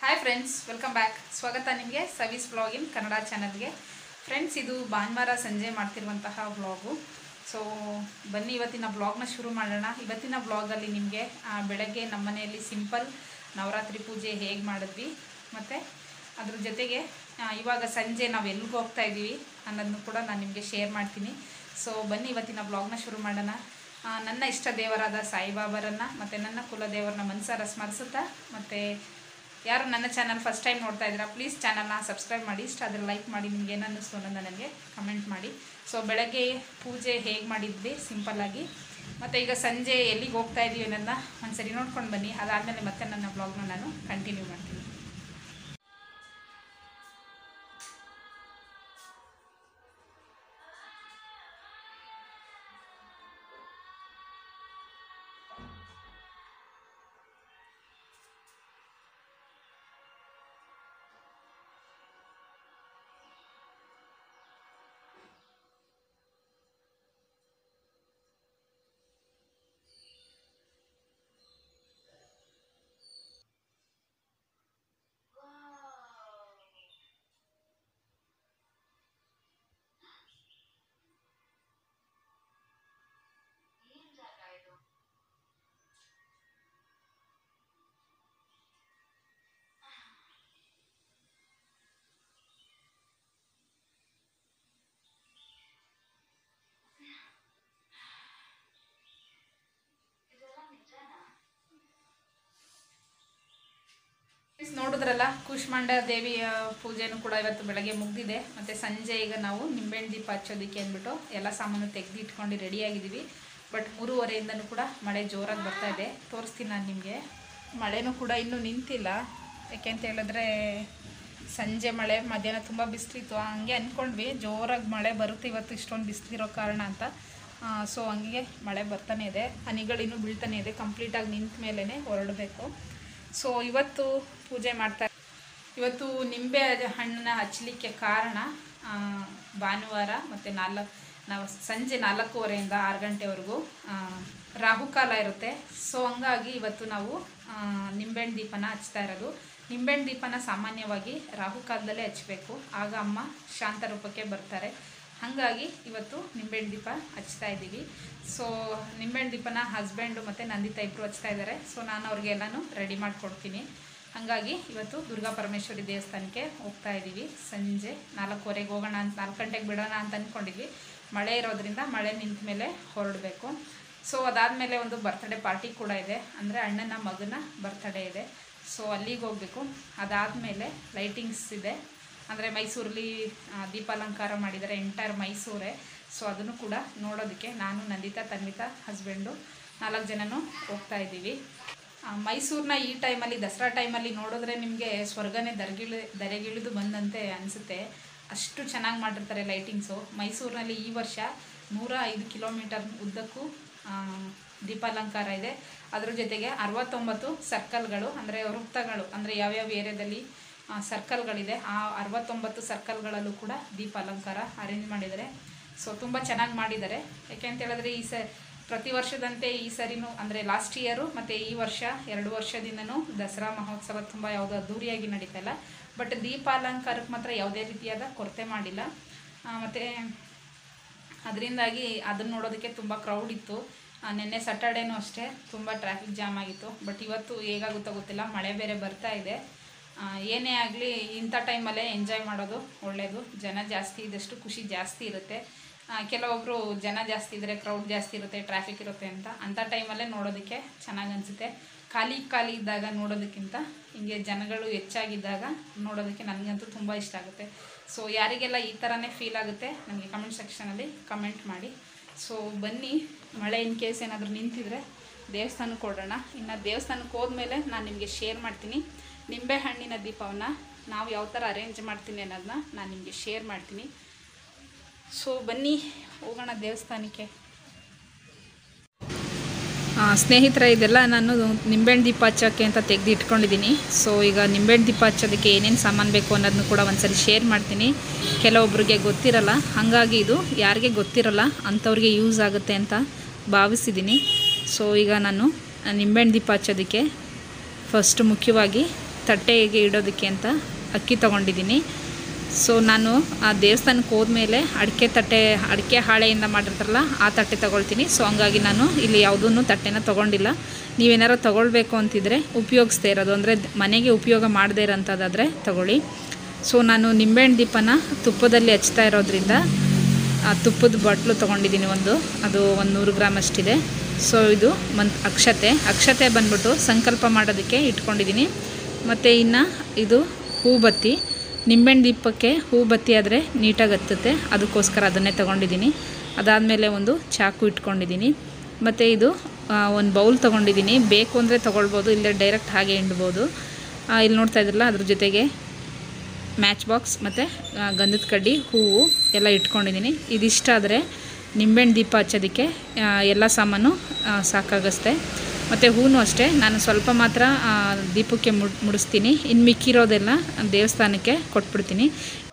hi friends welcome back ಸ್ವಾಗತ ನಿಮಗೆ ಸವೀಸ್ ವ್ಲಾಗಿನ್ ಕನ್ನಡ ಚಾನಲ್ಗೆ ಫ್ರೆಂಡ್ಸ್ ಇದು ಭಾನುವಾರ ಸಂಜೆ ಮಾಡ್ತಿರುವಂತಹ ವ್ಲಾಗು ಸೊ ಬನ್ನಿ ಇವತ್ತಿನ ವ್ಲಾಗ್ನ ಶುರು ಮಾಡೋಣ ಇವತ್ತಿನ ವ್ಲಾಗಲ್ಲಿ ನಿಮಗೆ ಬೆಳಗ್ಗೆ ನಮ್ಮ ಮನೆಯಲ್ಲಿ ಸಿಂಪಲ್ ನವರಾತ್ರಿ ಪೂಜೆ ಹೇಗೆ ಮಾಡಿದ್ವಿ ಮತ್ತು ಅದ್ರ ಜೊತೆಗೆ ಆ, ಇವಾಗ ಸಂಜೆ ನಾವು ಎಲ್ಲಿಗೆ ಹೋಗ್ತಾ ಇದ್ದೀವಿ ಅನ್ನೋದನ್ನು ಕೂಡ ನಾನು ನಿಮಗೆ ಶೇರ್ ಮಾಡ್ತೀನಿ ಸೊ ಬನ್ನಿ ಇವತ್ತಿನ ಬ್ಲಾಗ್ನ ಶುರು ಮಾಡೋಣ ಆ, ನನ್ನ ಇಷ್ಟ ದೇವರಾದ ಸಾಯಿಬಾಬರನ್ನು ಮತ್ತು ನನ್ನ ಕುಲದೇವರನ್ನ ಮನಸಾರ ಸ್ಮರಿಸುತ್ತಾ ಮತ್ತು ಯಾರು ನನ್ನ ಚಾನಲ್ ಫಸ್ಟ್ ಟೈಮ್ ನೋಡ್ತಾ ಇದ್ದೀರಾ ಪ್ಲೀಸ್ ಚಾನಲ್ನ ಸಬ್ಸ್ಕ್ರೈಬ್ ಮಾಡಿ ಇಷ್ಟ ಅದ್ರ ಲೈಕ್ ಮಾಡಿ ನಿಮ್ಗೆ ಏನು ಅನ್ನಿಸ್ತು ಅನ್ನೋದನ್ನ ನನಗೆ ಕಮೆಂಟ್ ಮಾಡಿ ಸೊ ಬೆಳಗ್ಗೆ ಪೂಜೆ ಹೇಗೆ ಮಾಡಿದ್ವಿ ಸಿಂಪಲ್ಲಾಗಿ ಮತ್ತು ಈಗ ಸಂಜೆ ಎಲ್ಲಿಗೆ ಹೋಗ್ತಾ ಇದ್ದೀವಿ ಅನ್ನೋದನ್ನ ಒಂದ್ಸರಿ ನೋಡ್ಕೊಂಡು ಬನ್ನಿ ಅದಾದಮೇಲೆ ಮತ್ತೆ ನನ್ನ ಬ್ಲಾಗ್ನ ನಾನು ಕಂಟಿನ್ಯೂ ಮಾಡ್ತೀನಿ Friends, ನೋಡಿದ್ರಲ್ಲ ಕೂಷ್ಮಾಂಡ ದೇವಿಯ ಪೂಜೆನೂ ಕೂಡ ಇವತ್ತು ಬೆಳಗ್ಗೆ ಮುಗ್ದಿದೆ ಮತ್ತು ಸಂಜೆ ಈಗ ನಾವು ನಿಂಬೆಹಣ್ಣು ದೀಪ ಹಚ್ಚೋದಕ್ಕೆ ಅಂದ್ಬಿಟ್ಟು ಎಲ್ಲ ಸಾಮಾನು ತೆಗೆದು ಇಟ್ಕೊಂಡು ರೆಡಿಯಾಗಿದ್ದೀವಿ ಬಟ್ ಮೂರುವರೆಯಿಂದನೂ ಕೂಡ ಮಳೆ ಜೋರಾಗಿ ಬರ್ತಾ ಇದೆ ತೋರಿಸ್ತೀನಿ ನಾನು ನಿಮಗೆ ಮಳೆನೂ ಕೂಡ ಇನ್ನೂ ನಿಂತಿಲ್ಲ ಯಾಕೆ ಅಂತ ಹೇಳಿದ್ರೆ ಸಂಜೆ ಮಳೆ ಮಧ್ಯಾಹ್ನ ತುಂಬ ಬಿಸಿಲಿತ್ತು ಹಂಗೆ ಅಂದ್ಕೊಂಡ್ವಿ ಜೋರಾಗಿ ಮಳೆ ಬರುತ್ತೆ ಇವತ್ತು ಇಷ್ಟೊಂದು ಬಿಸಿಲಿರೋ ಕಾರಣ ಅಂತ ಸೊ ಹಂಗೆ ಮಳೆ ಬರ್ತಾನೆ ಇದೆ ಹನಿಗಳಿನ್ನೂ ಬೀಳ್ತಾನೆ ಇದೆ ಕಂಪ್ಲೀಟಾಗಿ ನಿಂತ ಮೇಲೇ ಹೊರಡಬೇಕು ಸೊ ಇವತ್ತು ಪೂಜೆ ಮಾಡ್ತಾ ಇವತ್ತು ನಿಂಬೆ ಹಣ್ಣನ್ನ ಹಚ್ಚಲಿಕ್ಕೆ ಕಾರಣ ಆ, ಭಾನುವಾರ ಮತ್ತು ನಾಲ್ಕು ನಾವು ಸಂಜೆ ನಾಲ್ಕೂವರೆಯಿಂದ ಆರು ಗಂಟೆವರೆಗೂ ಆ, ರಾಹುಕಾಲ ಇರುತ್ತೆ ಸೊ ಹಂಗಾಗಿ ಇವತ್ತು ನಾವು ಆ, ನಿಂಬೆಹಣ್ಣು ದೀಪನ ಹಚ್ತಾ ಇರೋದು ನಿಂಬೆಹಣ್ಣು ದೀಪನ ಸಾಮಾನ್ಯವಾಗಿ ರಾಹುಕಾಲದಲ್ಲೇ ಹಚ್ಚಬೇಕು ಆಗ ಅಮ್ಮ ಶಾಂತ ರೂಪಕ್ಕೆ ಬರ್ತಾರೆ ಹಾಗಾಗಿ ಇವತ್ತು ನಿಂಬೆಹಣ್ಣು ದೀಪ ಹಚ್ತಾ ಇದ್ದೀವಿ ಸೊ ನಿಂಬೆಹಣ್ಣು ದೀಪನ ಹಸ್ಬೆಂಡು ಮತ್ತು ನಂದಿತಾ ಇಬ್ಬರು ಹಚ್ತಾ ಇದ್ದಾರೆ ಸೊ ನಾನು ಅವ್ರಿಗೆ ಎಲ್ಲನೂ ರೆಡಿ ಮಾಡಿಕೊಡ್ತೀನಿ ಹಾಗಾಗಿ ಇವತ್ತು ದುರ್ಗಾ ಪರಮೇಶ್ವರಿ ದೇವಸ್ಥಾನಕ್ಕೆ ಹೋಗ್ತಾ ಇದ್ದೀವಿ ಸಂಜೆ ನಾಲ್ಕೂವರೆಗೆ ಹೋಗೋಣ ಅಂತ ನಾಲ್ಕು ಗಂಟೆಗೆ ಬಿಡೋಣ ಅಂತ ಅಂದ್ಕೊಂಡಿದ್ವಿ ಮಳೆ ಇರೋದ್ರಿಂದ ಮಳೆ ನಿಂತ ಮೇಲೆ ಹೊರಡಬೇಕು ಸೊ ಅದಾದಮೇಲೆ ಒಂದು ಬರ್ತ್ಡೇ ಪಾರ್ಟಿ ಕೂಡ ಇದೆ ಅಂದರೆ ಅಣ್ಣನ ಮಗನ ಬರ್ತ್ಡೇ ಇದೆ ಸೊ ಅಲ್ಲಿಗೆ ಹೋಗಬೇಕು ಅದಾದಮೇಲೆ ಲೈಟಿಂಗ್ಸ್ ಇದೆ ಅಂದರೆ ಮೈಸೂರಲ್ಲಿ ಆ, ದೀಪಾಲಂಕಾರ ಮಾಡಿದ್ದಾರೆ ಎಂಟೈರ್ ಮೈಸೂರೇ ಸೊ ಅದನ್ನು ಕೂಡ ನೋಡೋದಕ್ಕೆ ನಾನು ನಂದಿತಾ ತನ್ವಿತಾ ಹಸ್ಬೆಂಡು ನಾಲ್ಕು ಜನನೂ ಹೋಗ್ತಾ ಇದ್ದೀವಿ ಆ, ಮೈಸೂರನ್ನ ಈ ಟೈಮಲ್ಲಿ ದಸರಾ ಟೈಮಲ್ಲಿ ನೋಡಿದ್ರೆ ನಿಮಗೆ ಸ್ವರ್ಗನೇ ದರಗಿಳಿ ದರೆಗಿಳಿದು ಬಂದಂತೆ ಅನಿಸುತ್ತೆ ಅಷ್ಟು ಚೆನ್ನಾಗಿ ಮಾಡಿರ್ತಾರೆ ಲೈಟಿಂಗ್ಸು ಮೈಸೂರಿನಲ್ಲಿ ಈ ವರ್ಷ ನೂರ ಐದು ಕಿಲೋಮೀಟರ್ ಉದ್ದಕ್ಕೂ ಆ, ದೀಪಾಲಂಕಾರ ಇದೆ ಅದ್ರ ಜೊತೆಗೆ ಅರವತ್ತೊಂಬತ್ತು ಸರ್ಕಲ್ಗಳು ಅಂದರೆ ವೃತ್ತಗಳು ಅಂದರೆ ಯಾವ್ಯಾವ ಏರಿಯಾದಲ್ಲಿ ಆ, ಸರ್ಕಲ್ಗಳಿದೆ ಆ ಅರವತ್ತೊಂಬತ್ತು ಸರ್ಕಲ್ಗಳಲ್ಲೂ ಕೂಡ ದೀಪ ಅಲಂಕಾರ ಅರೇಂಜ್ ಮಾಡಿದ್ದಾರೆ ಸೊ ತುಂಬ ಚೆನ್ನಾಗಿ ಮಾಡಿದ್ದಾರೆ ಯಾಕೆ ಅಂತ ಹೇಳಿದ್ರೆ ಈ ಸ ಪ್ರತಿ ವರ್ಷದಂತೆ ಈ ಸರಿನೂ ಅಂದರೆ ಲಾಸ್ಟ್ ಇಯರು ಮತ್ತು ಈ ವರ್ಷ ಎರಡು ವರ್ಷದಿಂದನೂ ದಸರಾ ಮಹೋತ್ಸವ ತುಂಬ ಯಾವುದೋ ಅದ್ದೂರಿಯಾಗಿ ನಡೀತಾ ಇಲ್ಲ ಬಟ್ ದೀಪ ಅಲಂಕಾರಕ್ಕೆ ಮಾತ್ರ ಯಾವುದೇ ರೀತಿಯಾದ ಕೊರತೆ ಮಾಡಿಲ್ಲ ಮತ್ತು ಅದರಿಂದಾಗಿ ಅದನ್ನು ನೋಡೋದಕ್ಕೆ ತುಂಬ ಕ್ರೌಡ್ ಇತ್ತು ಆ, ನಿನ್ನೆ ಸ್ಯಾಟರ್ಡೇನೂ ಅಷ್ಟೇ ತುಂಬ ಟ್ರಾಫಿಕ್ ಜಾಮ್ ಆಗಿತ್ತು ಬಟ್ ಇವತ್ತು ಹೇಗಾಗುತ್ತೋ ಗೊತ್ತಿಲ್ಲ ಮಳೆ ಬೇರೆ ಬರ್ತಾ ಇದೆ ಆ, ಏನೇ ಆಗಲಿ ಇಂಥ ಟೈಮಲ್ಲೇ ಎಂಜಾಯ್ ಮಾಡೋದು ಒಳ್ಳೆಯದು ಜನ ಜಾಸ್ತಿ ಇದ್ದಷ್ಟು ಖುಷಿ ಜಾಸ್ತಿ ಇರುತ್ತೆ ಆ, ಕೆಲವೊಬ್ಬರು ಜನ ಜಾಸ್ತಿ ಇದ್ದರೆ ಕ್ರೌಡ್ ಜಾಸ್ತಿ ಇರುತ್ತೆ ಟ್ರಾಫಿಕ್ ಇರುತ್ತೆ ಅಂತ ಅಂಥ ಟೈಮಲ್ಲೇ ನೋಡೋದಕ್ಕೆ ಚೆನ್ನಾಗಿ ಅನಿಸುತ್ತೆ ಖಾಲಿ ಖಾಲಿ ಇದ್ದಾಗ ನೋಡೋದಕ್ಕಿಂತ ಹಿಂಗೆ ಜನಗಳು ಹೆಚ್ಚಾಗಿದ್ದಾಗ ನೋಡೋದಕ್ಕೆ ನನಗಂತೂ ತುಂಬ ಇಷ್ಟ ಆಗುತ್ತೆ ಸೊ ಯಾರಿಗೆಲ್ಲ ಈ ಥರನೇ ಫೀಲ್ ಆಗುತ್ತೆ ನನಗೆ ಕಮೆಂಟ್ ಸೆಕ್ಷನಲ್ಲಿ ಕಮೆಂಟ್ ಮಾಡಿ ಸೊ ಬನ್ನಿ ಮಳೆ ಇನ್ ಕೇಸ್ ಏನಾದರೂ ನಿಂತಿದ್ರೆ ದೇವಸ್ಥಾನಕ್ಕೆ ಕೊಡೋಣ ಇನ್ನು ದೇವಸ್ಥಾನಕ್ಕೆ ಹೋದ್ಮೇಲೆ ನಾನು ನಿಮಗೆ ಶೇರ್ ಮಾಡ್ತೀನಿ ನಿಂಬೆ ಹಣ್ಣಿನ ದೀಪವನ್ನು ನಾವು ಯಾವ ಥರ ಅರೇಂಜ್ ಮಾಡ್ತೀನಿ ಅನ್ನೋದನ್ನ ನಾನು ನಿಮಗೆ ಶೇರ್ ಮಾಡ್ತೀನಿ ಸೊ ಬನ್ನಿ ಹೋಗೋಣ ದೇವಸ್ಥಾನಕ್ಕೆ ಸ್ನೇಹಿತರೆ ಇದೆಲ್ಲ ನಾನು ನಿಂಬೆಹಣ್ಣು ದೀಪ ಹಚ್ಚೋಕ್ಕೆ ಅಂತ ತೆಗೆದು ಇಟ್ಕೊಂಡಿದ್ದೀನಿ ಸೊ ಈಗ ನಿಂಬೆಹಣ್ಣು ದೀಪ ಹಚ್ಚೋದಕ್ಕೆ ಏನೇನು ಸಾಮಾನು ಬೇಕು ಅನ್ನೋದನ್ನು ಕೂಡ ಒಂದ್ಸರಿ ಶೇರ್ ಮಾಡ್ತೀನಿ ಕೆಲವೊಬ್ಬರಿಗೆ ಗೊತ್ತಿರಲ್ಲ ಹಾಗಾಗಿ ಇದು ಯಾರಿಗೆ ಗೊತ್ತಿರಲ್ಲ ಅಂಥವ್ರಿಗೆ ಯೂಸ್ ಆಗುತ್ತೆ ಅಂತ ಭಾವಿಸಿದ್ದೀನಿ ಸೊ ಈಗ ನಾನು ನಿಂಬೆಹಣ್ಣು ದೀಪ ಹಚ್ಚೋದಕ್ಕೆ ಫಸ್ಟ್ ಮುಖ್ಯವಾಗಿ ತಟ್ಟೆಗೆ ಇಡೋದಕ್ಕೆ ಅಂತ ಅಕ್ಕಿ ತೊಗೊಂಡಿದ್ದೀನಿ ಸೊ ನಾನು ಆ ದೇವಸ್ಥಾನಕ್ಕೆ ಹೋದ್ಮೇಲೆ ಅಡಿಕೆ ತಟ್ಟೆ ಅಡಿಕೆ ಹಾಳೆಯಿಂದ ಮಾಡಿರ್ತಾರಲ್ಲ ಆ ತಟ್ಟೆ ತೊಗೊಳ್ತೀನಿ ಸೊ ಹಂಗಾಗಿ ನಾನು ಇಲ್ಲಿ ಯಾವುದೂ ತಟ್ಟೆನ ತೊಗೊಂಡಿಲ್ಲ ನೀವೇನಾರು ತೊಗೊಳ್ಬೇಕು ಅಂತಿದ್ರೆ ಉಪಯೋಗಿಸ್ದೇ ಇರೋದು ಅಂದರೆ ಮನೆಗೆ ಉಪಯೋಗ ಮಾಡದೇ ಇರೋಂಥದ್ದಾದರೆ ತೊಗೊಳ್ಳಿ ಸೊ ನಾನು ನಿಂಬೆಹಣ್ಣು ದೀಪನ ತುಪ್ಪದಲ್ಲಿ ಹಚ್ತಾ ಇರೋದ್ರಿಂದ ಆ ತುಪ್ಪದ ಬಾಟ್ಲು ತೊಗೊಂಡಿದ್ದೀನಿ ಒಂದು ಅದು ಒಂದು ನೂರು ಗ್ರಾಮ್ ಅಷ್ಟಿದೆ ಸೊ ಇದು ಮನ್ ಅಕ್ಷತೆ ಅಕ್ಷತೆ ಬಂದ್ಬಿಟ್ಟು ಸಂಕಲ್ಪ ಮಾಡೋದಕ್ಕೆ ಇಟ್ಕೊಂಡಿದ್ದೀನಿ ಮತ್ತು ಇನ್ನು ಇದು ಹೂಬತ್ತಿ ನಿಂಬೆಹಣ್ಣು ದೀಪಕ್ಕೆ ಹೂ ಬತ್ತಿ ಆದರೆ ನೀಟಾಗಿ ಹತ್ತುತ್ತೆ ಅದಕ್ಕೋಸ್ಕರ ಅದನ್ನೇ ತೊಗೊಂಡಿದ್ದೀನಿ ಅದಾದಮೇಲೆ ಒಂದು ಚಾಕು ಇಟ್ಕೊಂಡಿದ್ದೀನಿ ಮತ್ತು ಇದು ಒಂದು ಬೌಲ್ ತೊಗೊಂಡಿದ್ದೀನಿ ಬೇಕು ಅಂದರೆ ತೊಗೊಳ್ಬೋದು ಇಲ್ಲೇ ಡೈರೆಕ್ಟ್ ಹಾಗೆ ಹಿಂಡ್ಬೋದು ಆ, ಇಲ್ಲಿ ನೋಡ್ತಾ ಇದ್ರಲ್ಲ ಅದ್ರ ಜೊತೆಗೆ ಮ್ಯಾಚ್ ಬಾಕ್ಸ್ ಮತ್ತು ಗಂಧದ ಕಡ್ಡಿ ಹೂವು ಎಲ್ಲ ಇಟ್ಕೊಂಡಿದ್ದೀನಿ ಇದಿಷ್ಟ ಆದರೆ ನಿಂಬೆಹಣ್ಣು ದೀಪ ಹಚ್ಚೋದಕ್ಕೆ ಆ, ಎಲ್ಲ ಸಾಮಾನು ಆ, ಸಾಕಾಗತ್ತೆ ಮತ್ತು ಹೂವು ಅಷ್ಟೇ ನಾನು ಸ್ವಲ್ಪ ಮಾತ್ರ ಆ, ದೀಪಕ್ಕೆ ಮುಡ್ ಮುಡಿಸ್ತೀನಿ ಇನ್ನು ಮಿಕ್ಕಿರೋದೆಲ್ಲ ದೇವಸ್ಥಾನಕ್ಕೆ ಕೊಟ್ಬಿಡ್ತೀನಿ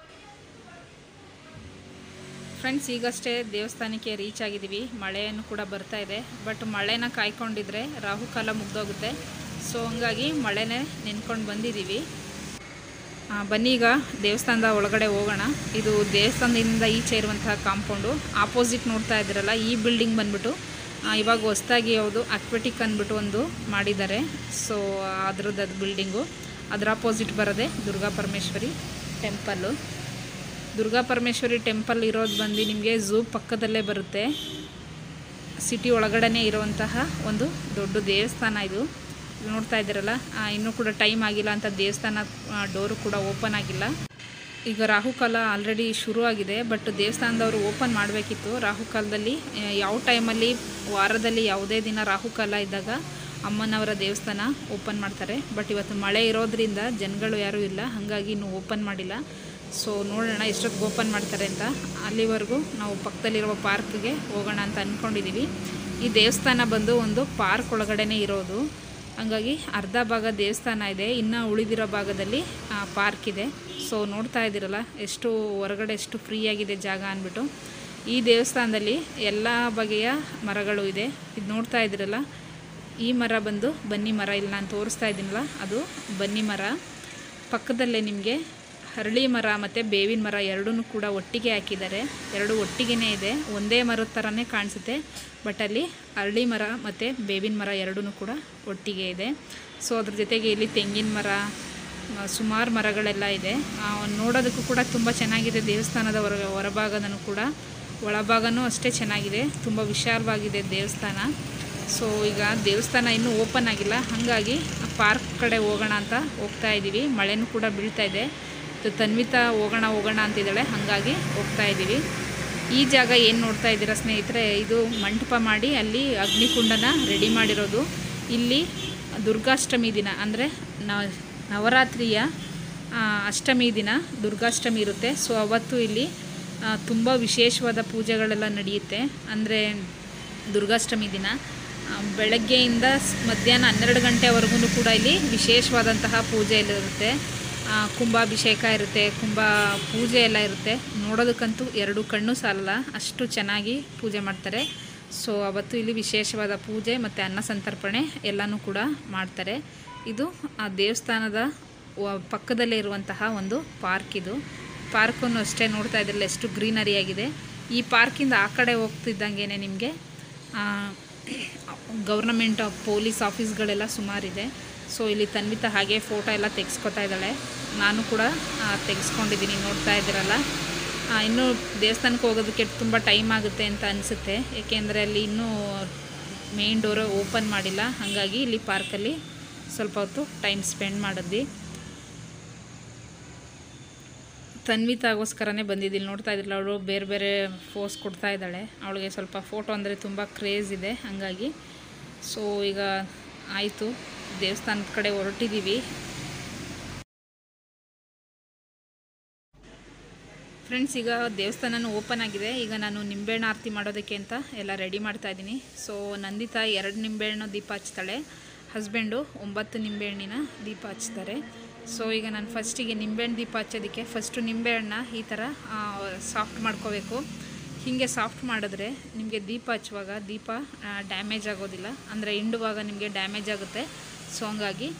ಫ್ರೆಂಡ್ಸ್ ಈಗಷ್ಟೇ ದೇವಸ್ಥಾನಕ್ಕೆ ರೀಚ್ ಆಗಿದ್ದೀವಿ ಮಳೆಯನ್ನು ಕೂಡ ಬರ್ತಾ ಇದೆ ಬಟ್ ಮಳೆನ ಕಾಯ್ಕೊಂಡಿದ್ರೆ ರಾಹುಕಾಲ ಮುಗ್ದೋಗುತ್ತೆ ಸೊ ಹಂಗಾಗಿ ಮಳೆನೇ ನೆನ್ಕೊಂಡು ಬಂದಿದ್ದೀವಿ ಆ, ಬನ್ನಿ ಈಗ ದೇವಸ್ಥಾನದ ಒಳಗಡೆ ಹೋಗೋಣ ಇದು ದೇವಸ್ಥಾನದಿಂದ ಈಚೆ ಇರುವಂತಹ ಕಾಂಪೌಂಡು ಆಪೋಸಿಟ್ ನೋಡ್ತಾ ಇದ್ದೀರಲ್ಲ ಈ ಬಿಲ್ಡಿಂಗ್ ಬಂದ್ಬಿಟ್ಟು ಆ, ಇವಾಗ ಹೊಸ್ದಾಗಿ ಯಾವುದು ಅಕ್ವೆಟಿಕ್ ಅಂದ್ಬಿಟ್ಟು ಒಂದು ಮಾಡಿದ್ದಾರೆ ಸೊ ಅದ್ರದ್ದು ಅದು ಬಿಲ್ಡಿಂಗು ಅದ್ರ ಆಪೋಸಿಟ್ ಬರೋದೆ ದುರ್ಗಾ ಪರಮೇಶ್ವರಿ ಟೆಂಪಲ್ಲು ದುರ್ಗಾ ಪರಮೇಶ್ವರಿ ಟೆಂಪಲ್ ಇರೋದು ಬಂದು ನಿಮಗೆ ಝೂ ಪಕ್ಕದಲ್ಲೇ ಬರುತ್ತೆ ಸಿಟಿ ಒಳಗಡೆನೇ ಇರುವಂತಹ ಒಂದು ದೊಡ್ಡ ದೇವಸ್ಥಾನ ಇದು ಇಲ್ಲಿ ನೋಡ್ತಾ ಇದ್ದೀರಲ್ಲ ಆ, ಇನ್ನೂ ಕೂಡ ಟೈಮ್ ಆಗಿಲ್ಲ ಅಂತ ದೇವಸ್ಥಾನ ಡೋರು ಕೂಡ ಓಪನ್ ಆಗಿಲ್ಲ ಈಗ ರಾಹುಕಾಲ ಆಲ್ರೆಡಿ ಶುರು ಆಗಿದೆ ಬಟ್ ದೇವಸ್ಥಾನದವರು ಓಪನ್ ಮಾಡಬೇಕಿತ್ತು ರಾಹುಕಾಲದಲ್ಲಿ ಆ, ಯಾವ ಟೈಮಲ್ಲಿ ವಾರದಲ್ಲಿ ಯಾವುದೇ ದಿನ ರಾಹುಕಾಲ ಇದ್ದಾಗ ಅಮ್ಮನವರ ದೇವಸ್ಥಾನ ಓಪನ್ ಮಾಡ್ತಾರೆ ಬಟ್ ಇವತ್ತು ಮಳೆ ಇರೋದ್ರಿಂದ ಜನಗಳು ಯಾರೂ ಇಲ್ಲ ಹಾಗಾಗಿ ಇನ್ನೂ ಓಪನ್ ಮಾಡಿಲ್ಲ ಸೊ ನೋಡೋಣ ಎಷ್ಟೊತ್ತಿಗೆ ಓಪನ್ ಮಾಡ್ತಾರೆ ಅಂತ ಅಲ್ಲಿವರೆಗೂ ನಾವು ಪಕ್ಕದಲ್ಲಿರುವ ಪಾರ್ಕ್ಗೆ ಹೋಗೋಣ ಅಂತ ಅಂದ್ಕೊಂಡಿದ್ದೀವಿ ಈ ದೇವಸ್ಥಾನ ಬಂದು ಒಂದು ಪಾರ್ಕ್ ಒಳಗಡೆನೇ ಇರೋದು ಹಂಗಾಗಿ ಅರ್ಧ ಭಾಗ ದೇವಸ್ಥಾನ ಇದೆ ಇನ್ನು ಉಳಿದಿರೋ ಭಾಗದಲ್ಲಿ ಪಾರ್ಕ್ ಇದೆ ಸೊ ನೋಡ್ತಾ ಇದ್ದೀರಲ್ಲ ಎಷ್ಟು ಹೊರಗಡೆ ಎಷ್ಟು ಫ್ರೀ ಆಗಿದೆ ಜಾಗ ಅಂದ್ಬಿಟ್ಟು ಈ ದೇವಸ್ಥಾನದಲ್ಲಿ ಎಲ್ಲ ಬಗೆಯ ಮರಗಳು ಇದೆ ಇದು ನೋಡ್ತಾ ಇದ್ದೀರಲ್ಲ ಈ ಮರ ಬಂದು ಬನ್ನಿ ಮರ ಇಲ್ಲಿ ನಾನು ತೋರಿಸ್ತಾ ಇದ್ದೀನಲ್ಲ ಅದು ಬನ್ನಿ ಮರ ಪಕ್ಕದಲ್ಲೇ ನಿಮಗೆ ಹರಳಿ ಮರ ಮತ್ತು ಬೇವಿನ ಮರ ಎರಡೂ ಕೂಡ ಒಟ್ಟಿಗೆ ಹಾಕಿದ್ದಾರೆ ಎರಡು ಒಟ್ಟಿಗೆನೇ ಇದೆ ಒಂದೇ ಮರದ ಥರನೇ ಕಾಣಿಸುತ್ತೆ ಬಟ್ ಅಲ್ಲಿ ಹರಳಿ ಮರ ಮತ್ತು ಬೇವಿನ ಮರ ಎರಡೂ ಕೂಡ ಒಟ್ಟಿಗೆ ಇದೆ ಸೊ ಅದ್ರ ಜೊತೆಗೆ ಇಲ್ಲಿ ತೆಂಗಿನ ಮರ ಸುಮಾರು ಮರಗಳೆಲ್ಲ ಇದೆ ಆ, ನೋಡೋದಕ್ಕೂ ಕೂಡ ತುಂಬ ಚೆನ್ನಾಗಿದೆ ದೇವಸ್ಥಾನದ ಹೊರ ಹೊರಭಾಗದೂ ಕೂಡ ಒಳಭಾಗನೂ ಅಷ್ಟೇ ಚೆನ್ನಾಗಿದೆ ತುಂಬ ವಿಶಾಲವಾಗಿದೆ ದೇವಸ್ಥಾನ ಸೊ ಈಗ ದೇವಸ್ಥಾನ ಇನ್ನೂ ಓಪನ್ ಆಗಿಲ್ಲ ಹಾಗಾಗಿ ಪಾರ್ಕ್ ಕಡೆ ಹೋಗೋಣ ಅಂತ ಹೋಗ್ತಾ ಇದ್ದೀವಿ ಮಳೆನೂ ಕೂಡ ಬೀಳ್ತಾ ಇದೆ ಇದು ತನ್ವಿತಾ ಹೋಗೋಣ ಹೋಗೋಣ ಅಂತಿದ್ದಾಳೆ ಹಾಗಾಗಿ ಹೋಗ್ತಾ ಇದ್ದೀವಿ ಈ ಜಾಗ ಏನು ನೋಡ್ತಾ ಇದ್ದೀರಾ ಸ್ನೇಹಿತರೆ ಇದು ಮಂಟಪ ಮಾಡಿ ಅಲ್ಲಿ ಅಗ್ನಿಕುಂಡನ ರೆಡಿ ಮಾಡಿರೋದು ಇಲ್ಲಿ ದುರ್ಗಾಷ್ಟಮಿ ದಿನ ಅಂದರೆ ನವರಾತ್ರಿಯ ಆ, ಅಷ್ಟಮಿ ದಿನ ದುರ್ಗಾಷ್ಟಮಿ ಇರುತ್ತೆ ಸೊ ಅವತ್ತು ಇಲ್ಲಿ ತುಂಬ ವಿಶೇಷವಾದ ಪೂಜೆಗಳೆಲ್ಲ ನಡೆಯುತ್ತೆ ಅಂದರೆ ದುರ್ಗಾಷ್ಟಮಿ ದಿನ ಆ, ಬೆಳಗ್ಗೆಯಿಂದ ಸ್- ಮಧ್ಯಾಹ್ನ ಹನ್ನೆರಡು ಗಂಟೆವರೆಗೂ ಕೂಡ ಇಲ್ಲಿ ವಿಶೇಷವಾದಂತಹ ಪೂಜೆ ಎಲ್ಲ ಇರುತ್ತೆ ಆ, ಕುಂಭಾಭಿಷೇಕ ಇರುತ್ತೆ ಕುಂಭ ಪೂಜೆ ಎಲ್ಲ ಇರುತ್ತೆ ನೋಡೋದಕ್ಕಂತೂ ಎರಡು ಕಣ್ಣು ಸಾಲಲ್ಲ ಅಷ್ಟು ಚೆನ್ನಾಗಿ ಪೂಜೆ ಮಾಡ್ತಾರೆ ಸೊ ಅವತ್ತು ಇಲ್ಲಿ ವಿಶೇಷವಾದ ಪೂಜೆ ಮತ್ತು ಅನ್ನ ಸಂತರ್ಪಣೆ ಎಲ್ಲನೂ ಕೂಡ ಮಾಡ್ತಾರೆ ಇದು ಆ ದೇವಸ್ಥಾನದ ವ- ಪಕ್ಕದಲ್ಲೇ ಇರುವಂತಹ ಒಂದು ಪಾರ್ಕ್ ಇದು ಪಾರ್ಕನ್ನು ಅಷ್ಟೇ ನೋಡ್ತಾ ಇದ್ರಲ್ಲ ಎಷ್ಟು ಗ್ರೀನರಿ ಆಗಿದೆ ಈ ಪಾರ್ಕಿಂದ ಆ ಕಡೆ ಹೋಗ್ತಿದ್ದಂಗೆ ನಿಮಗೆ ಗೌರ್ನಮೆಂಟ್ ಪೊಲೀಸ್ ಆಫೀಸ್ಗಳೆಲ್ಲ ಸುಮಾರಿದೆ ಸೊ ಇಲ್ಲಿ ತನ್ವಿತ ಹಾಗೆ ಫೋಟೋ ಎಲ್ಲ ತೆಗೆಸ್ಕೊತಾ ಇದ್ದಾಳೆ ನಾನು ಕೂಡ ಆ, ತೆಗೆಸ್ಕೊಂಡಿದ್ದೀನಿ ನೋಡ್ತಾ ಇದ್ದೀರಲ್ಲ ಆ, ಇನ್ನೂ ದೇವಸ್ಥಾನಕ್ಕೆ ಹೋಗೋದಕ್ಕೆ ತುಂಬ ಟೈಮ್ ಆಗುತ್ತೆ ಅಂತ ಅನಿಸುತ್ತೆ ಏಕೆಂದರೆ ಅಲ್ಲಿ ಇನ್ನೂ ಮೇನ್ ಡೋರು ಓಪನ್ ಮಾಡಿಲ್ಲ ಹಾಗಾಗಿ ಇಲ್ಲಿ ಪಾರ್ಕಲ್ಲಿ ಸ್ವಲ್ಪ ಹೊತ್ತು ಟೈಮ್ ಸ್ಪೆಂಡ್ ಮಾಡಿದ್ವಿ ತನ್ವಿತಾಗೋಸ್ಕರನೇ ಬಂದಿದ್ದೀನಿ ನೋಡ್ತಾ ಇದ್ರಲ್ಲ ಅವಳು ಬೇರೆ ಬೇರೆ ಫೋಸ್ ಕೊಡ್ತಾ ಇದ್ದಾಳೆ ಅವಳಿಗೆ ಸ್ವಲ್ಪ ಫೋಟೋ ಅಂದರೆ ತುಂಬ ಕ್ರೇಜ್ ಇದೆ ಹಾಗಾಗಿ ಸೊ ಈಗ ಆಯಿತು ದೇವಸ್ಥಾನದ ಕಡೆ ಹೊರಟಿದ್ದೀವಿ ಫ್ರೆಂಡ್ಸ್ ಈಗ ದೇವಸ್ಥಾನನೂ ಓಪನ್ ಆಗಿದೆ ಈಗ ನಾನು ನಿಂಬೆಹಣ್ಣು ಆರತಿ ಮಾಡೋದಕ್ಕೆ ಅಂತ ಎಲ್ಲ ರೆಡಿ ಮಾಡ್ತಾ ಇದ್ದೀನಿ ಸೊ ನಂದಿತಾ ಎರಡು ನಿಂಬೆಹಣ್ಣು ದೀಪ ಹಚ್ತಾಳೆ ಹಸ್ಬೆಂಡು ಒಂಬತ್ತು ನಿಂಬೆಹಣ್ಣಿನ ದೀಪ ಹಚ್ತಾರೆ ಸೊ ಈಗ ನಾನು ಫಸ್ಟಿಗೆ ನಿಂಬೆಹಣ್ಣು ದೀಪ ಹಚ್ಚೋದಕ್ಕೆ ಫಸ್ಟು ನಿಂಬೆಹಣ್ಣ ಈ ಥರ ಸಾಫ್ಟ್ ಮಾಡ್ಕೋಬೇಕು ಹೀಗೆ ಸಾಫ್ಟ್ ಮಾಡಿದ್ರೆ ನಿಮಗೆ ದೀಪ ಹಚ್ಚುವಾಗ ದೀಪ ಡ್ಯಾಮೇಜ್ ಆಗೋದಿಲ್ಲ ಅಂದರೆ ಹಿಂಡುವಾಗ ನಿಮಗೆ ಡ್ಯಾಮೇಜ್ ಆಗುತ್ತೆ ಸೊ ಹಂಗಾಗಿ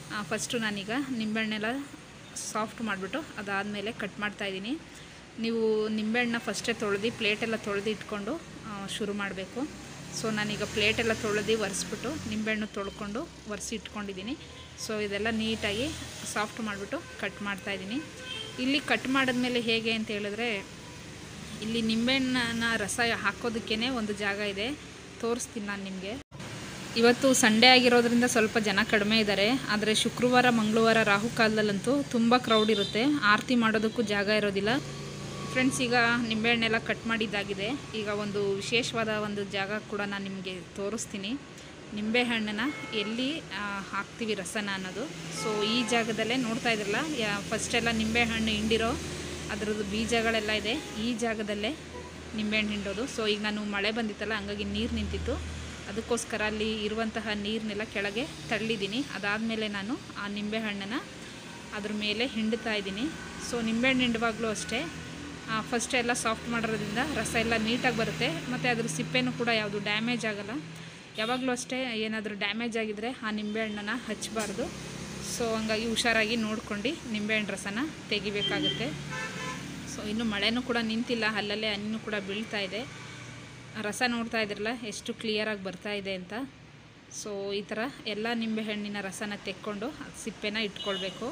ಫಸ್ಟು ನಾನೀಗ ನಿಂಬೆಹಣ್ಣೆಲ್ಲ ಸಾಫ್ಟ್ ಮಾಡಿಬಿಟ್ಟು ಅದಾದಮೇಲೆ ಕಟ್ ಮಾಡ್ತಾಯಿದ್ದೀನಿ ನೀವು ನಿಂಬೆಹಣ್ಣನ್ನ ಫಸ್ಟೇ ತೊಳೆದು ಪ್ಲೇಟೆಲ್ಲ ತೊಳೆದು ಇಟ್ಕೊಂಡು ಆ, ಶುರು ಮಾಡಬೇಕು ಸೊ ನಾನೀಗ ಪ್ಲೇಟೆಲ್ಲ ತೊಳೆದು ಒರೆಸ್ಬಿಟ್ಟು ನಿಂಬೆಹಣ್ಣು ತೊಳ್ಕೊಂಡು ಒರೆಸಿ ಇಟ್ಕೊಂಡಿದ್ದೀನಿ ಸೊ ಇದೆಲ್ಲ ನೀಟಾಗಿ ಸಾಫ್ಟ್ ಮಾಡಿಬಿಟ್ಟು ಕಟ್ ಮಾಡ್ತಾಯಿದ್ದೀನಿ ಇಲ್ಲಿ ಕಟ್ ಮಾಡಿದ್ಮೇಲೆ ಹೇಗೆ ಅಂತ ಹೇಳಿದ್ರೆ ಇಲ್ಲಿ ನಿಂಬೆಹಣ್ಣನ ರಸ ಹಾಕೋದಕ್ಕೇ ಒಂದು ಜಾಗ ಇದೆ ತೋರಿಸ್ತೀನಿ ನಾನು ನಿಮಗೆ ಇವತ್ತು ಸಂಡೇ ಆಗಿರೋದ್ರಿಂದ ಸ್ವಲ್ಪ ಜನ ಕಡಿಮೆ ಇದ್ದಾರೆ ಆದರೆ ಶುಕ್ರವಾರ ಮಂಗಳವಾರ ರಾಹುಕಾಲದಲ್ಲಂತೂ ತುಂಬ ಕ್ರೌಡ್ ಇರುತ್ತೆ ಆರತಿ ಮಾಡೋದಕ್ಕೂ ಜಾಗ ಇರೋದಿಲ್ಲ ಫ್ರೆಂಡ್ಸ್ ಈಗ ನಿಂಬೆಹಣ್ಣೆಲ್ಲ ಕಟ್ ಮಾಡಿದ್ದಾಗಿದೆ ಈಗ ಒಂದು ವಿಶೇಷವಾದ ಒಂದು ಜಾಗ ಕೂಡ ನಾನು ನಿಮಗೆ ತೋರಿಸ್ತೀನಿ ನಿಂಬೆಹಣ್ಣನ್ನ ಎಲ್ಲಿ ಆ, ಹಾಕ್ತೀವಿ ರಸನ ಅನ್ನೋದು ಸೊ ಈ ಜಾಗದಲ್ಲೇ ನೋಡ್ತಾ ಇದ್ರಲ್ಲ ಫಸ್ಟೆಲ್ಲ ನಿಂಬೆಹಣ್ಣು ಹಿಂಡಿರೋ ಅದರದ್ದು ಬೀಜಗಳೆಲ್ಲ ಇದೆ ಈ ಜಾಗದಲ್ಲೇ ನಿಂಬೆಹಣ್ಣು ಹಿಂಡೋದು ಸೊ ಈಗ ನಾನು ಮಳೆ ಬಂದಿತ್ತಲ್ಲ ಹಂಗಾಗಿ ನೀರು ನಿಂತಿತ್ತು ಅದಕ್ಕೋಸ್ಕರ ಅಲ್ಲಿ ಇರುವಂತಹ ನೀರನ್ನೆಲ್ಲ ಕೆಳಗೆ ತಳ್ಳಿದ್ದೀನಿ ಅದಾದಮೇಲೆ ನಾನು ಆ ನಿಂಬೆಹಣ್ಣನ್ನು ಅದ್ರ ಮೇಲೆ ಹಿಂಡ್ತಾ ಇದ್ದೀನಿ ಸೊ ನಿಂಬೆಹಣ್ಣು ಹಿಂಡುವಾಗಲೂ ಅಷ್ಟೇ ಫಸ್ಟ್ ಎಲ್ಲ ಸಾಫ್ಟ್ ಮಾಡಿರೋದ್ರಿಂದ ರಸ ಎಲ್ಲ ನೀಟಾಗಿ ಬರುತ್ತೆ ಮತ್ತು ಅದ್ರ ಸಿಪ್ಪೆನೂ ಕೂಡ ಯಾವುದು ಡ್ಯಾಮೇಜ್ ಆಗಲ್ಲ ಯಾವಾಗಲೂ ಅಷ್ಟೇ ಏನಾದರೂ ಡ್ಯಾಮೇಜ್ ಆಗಿದ್ದರೆ ಆ ನಿಂಬೆಹಣ್ಣನ್ನು ಹಚ್ಚಬಾರ್ದು ಸೊ ಹಂಗಾಗಿ ಹುಷಾರಾಗಿ ನೋಡ್ಕೊಂಡು ನಿಂಬೆಹಣ್ಣು ರಸನ ತೆಗಿಬೇಕಾಗುತ್ತೆ ಸೊ ಇನ್ನು ಮಳೆನೂ ಕೂಡ ನಿಂತಿಲ್ಲ ಅಲ್ಲಲ್ಲೇ ಹಣ್ಣು ಕೂಡ ಬೀಳ್ತಾ ಇದೆ ರಸ ನೋಡ್ತಾ ಇದ್ರಲ್ಲ ಎಷ್ಟು ಕ್ಲಿಯರಾಗಿ ಬರ್ತಾ ಇದೆ ಅಂತ ಸೊ ಈ ಥರ ಎಲ್ಲ ನಿಂಬೆಹಣ್ಣಿನ ರಸನ ತೆಕ್ಕೊಂಡು ಅದ್ ಸಿಪ್ಪೆನ ಇಟ್ಕೊಳ್ಬೇಕು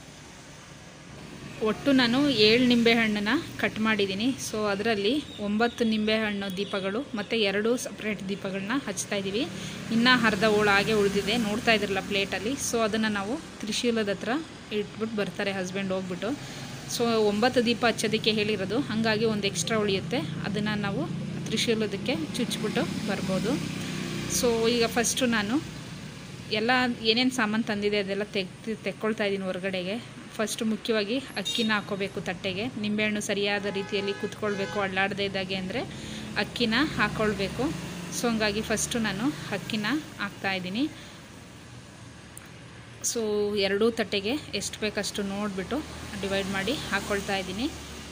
ಒಟ್ಟು ನಾನು ಏಳು ನಿಂಬೆಹಣ್ಣನ್ನ ಕಟ್ ಮಾಡಿದ್ದೀನಿ ಸೊ ಅದರಲ್ಲಿ ಒಂಬತ್ತು ನಿಂಬೆಹಣ್ಣು ದೀಪಗಳು ಮತ್ತು ಎರಡು ಸಪ್ರೇಟ್ ದೀಪಗಳನ್ನ ಹಚ್ತಾ ಇದ್ದೀವಿ ಇನ್ನೂ ಅರ್ಧ ಹೋಳು ಹಾಗೆ ಉಳಿದಿದೆ ನೋಡ್ತಾ ಇದ್ರಲ್ಲ ಪ್ಲೇಟಲ್ಲಿ ಸೊ ಅದನ್ನು ನಾವು ತ್ರಿಶೂಲದ ಹತ್ರ ಇಟ್ಬಿಟ್ಟು ಬರ್ತಾರೆ ಹಸ್ಬೆಂಡ್ ಹೋಗ್ಬಿಟ್ಟು ಸೊ ಒಂಬತ್ತು ದೀಪ ಹಚ್ಚೋದಕ್ಕೆ ಹೇಳಿರೋದು ಹಾಗಾಗಿ ಒಂದು ಎಕ್ಸ್ಟ್ರಾ ಉಳಿಯುತ್ತೆ ಅದನ್ನು ನಾವು ತ್ರಿಶೂಲದಕ್ಕೆ ಚುಚ್ಚಿಬಿಟ್ಟು ಬರ್ಬೋದು ಸೊ ಈಗ ಫಸ್ಟು ನಾನು ಎಲ್ಲ ಏನೇನು ಸಾಮಾನು ತಂದಿದೆ ಅದೆಲ್ಲ ತೆಗ್ದು ತೆಕ್ಕೊಳ್ತಾ ಇದ್ದೀನಿ ಹೊರಗಡೆಗೆ ಫಸ್ಟು ಮುಖ್ಯವಾಗಿ ಅಕ್ಕಿನ ಹಾಕ್ಕೋಬೇಕು ತಟ್ಟೆಗೆ ನಿಂಬೆಹಣ್ಣು ಸರಿಯಾದ ರೀತಿಯಲ್ಲಿ ಕುತ್ಕೊಳ್ಬೇಕು ಅಳ್ಳಾಡದೇ ಇದ್ದಾಗೆ ಅಂದರೆ ಅಕ್ಕಿನ ಹಾಕ್ಕೊಳ್ಬೇಕು ಸೊ ಹಂಗಾಗಿ ಫಸ್ಟು ನಾನು ಅಕ್ಕಿನ ಹಾಕ್ತಾಯಿದ್ದೀನಿ ಸೊ ಎರಡೂ ತಟ್ಟೆಗೆ ಎಷ್ಟು ಬೇಕಷ್ಟು ನೋಡಿಬಿಟ್ಟು ಡಿವೈಡ್ ಮಾಡಿ ಹಾಕ್ಕೊಳ್ತಾ ಇದ್ದೀನಿ